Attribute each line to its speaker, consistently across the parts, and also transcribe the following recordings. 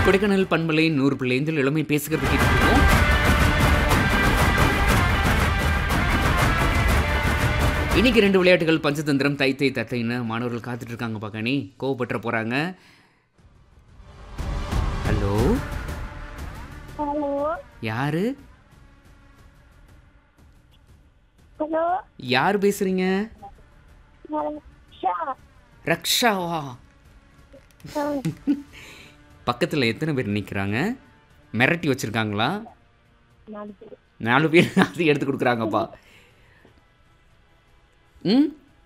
Speaker 1: கொடைக்கானல் பண்பலை நூறு பிள்ளைந்தில் இளமை பேசுகிறது கேட்டுருக்கோம் இன்னைக்கு ரெண்டு விளையாட்டுகள் பஞ்சதந்திரம் தைத்தை தத்தைன்னு மாணவர்கள் காத்துட்டு இருக்காங்க பார்க்கணி கோவப்பட்டுற போறாங்க ஹலோ
Speaker 2: ஹலோ
Speaker 1: யாரு
Speaker 2: ஹலோ
Speaker 1: யார் பேசுறீங்க
Speaker 2: ஷா
Speaker 1: ரக்ஷாவா பக்கத்தில் எத்தனை பேர் நிற்கிறாங்க மிரட்டி வச்சிருக்காங்களா நாலு பேர் அது எடுத்து கொடுக்குறாங்கப்பா ம்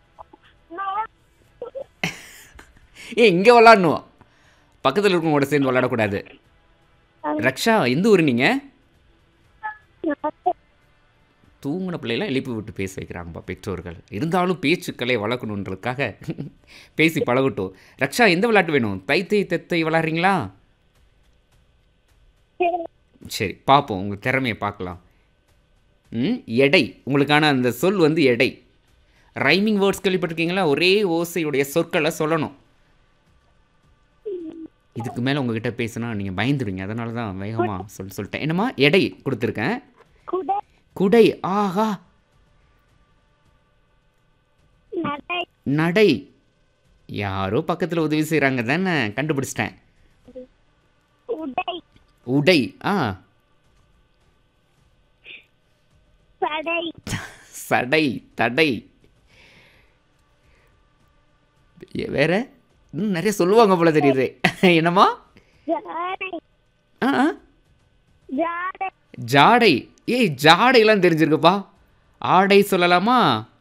Speaker 1: ஏ இங்கே விளாடணும் பக்கத்தில் இருக்கவங்களோட சேர்ந்து விளாடக்கூடாது ரக்ஷா எந்த ஊர் நீங்கள் தூங்கின பிள்ளைலாம் எழுப்பி விட்டு பேச வைக்கிறாங்கப்பா பெற்றோர்கள் இருந்தாலும் பேச்சுக்களை வளர்க்கணுன்றதுக்காக பேசி பழகட்டும் ரக்ஷா எந்த விளையாட்டு வேணும் தைத்தை தெத்தை விளாட்றீங்களா சரி பார்ப்போம் உங்கள் திறமையை பார்க்கலாம் ம் எடை உங்களுக்கான அந்த சொல் வந்து எடை ரைமிங் வேர்ட்ஸ் கேள்விப்பட்டிருக்கீங்களா ஒரே ஓசையுடைய சொற்களை சொல்லணும் இதுக்கு மேலே உங்ககிட்ட பேசினா நீங்கள் பயந்துடுவீங்க அதனால தான் வேகமாக சொல் சொல்லிட்டேன் என்னம்மா எடை கொடுத்துருக்கேன்
Speaker 2: குடை
Speaker 1: குடை ஆஹா
Speaker 2: நடை
Speaker 1: நடை யாரோ பக்கத்தில் உதவி செய்கிறாங்க தானே கண்டுபிடிச்சிட்டேன்
Speaker 2: உடை
Speaker 1: உடை ஆ
Speaker 2: சடை
Speaker 1: சடை தடை ஏ, வேற இன்னும் நிறைய சொல்லுவாங்க போல தெரியுது என்னம்மா
Speaker 2: ஜாடை
Speaker 1: ஆ ஆ.
Speaker 2: ஜாடை
Speaker 1: ஜாடை ஏய் ஜாடைலாம் தெரிஞ்சிருக்குப்பா ஆடை சொல்லலாமா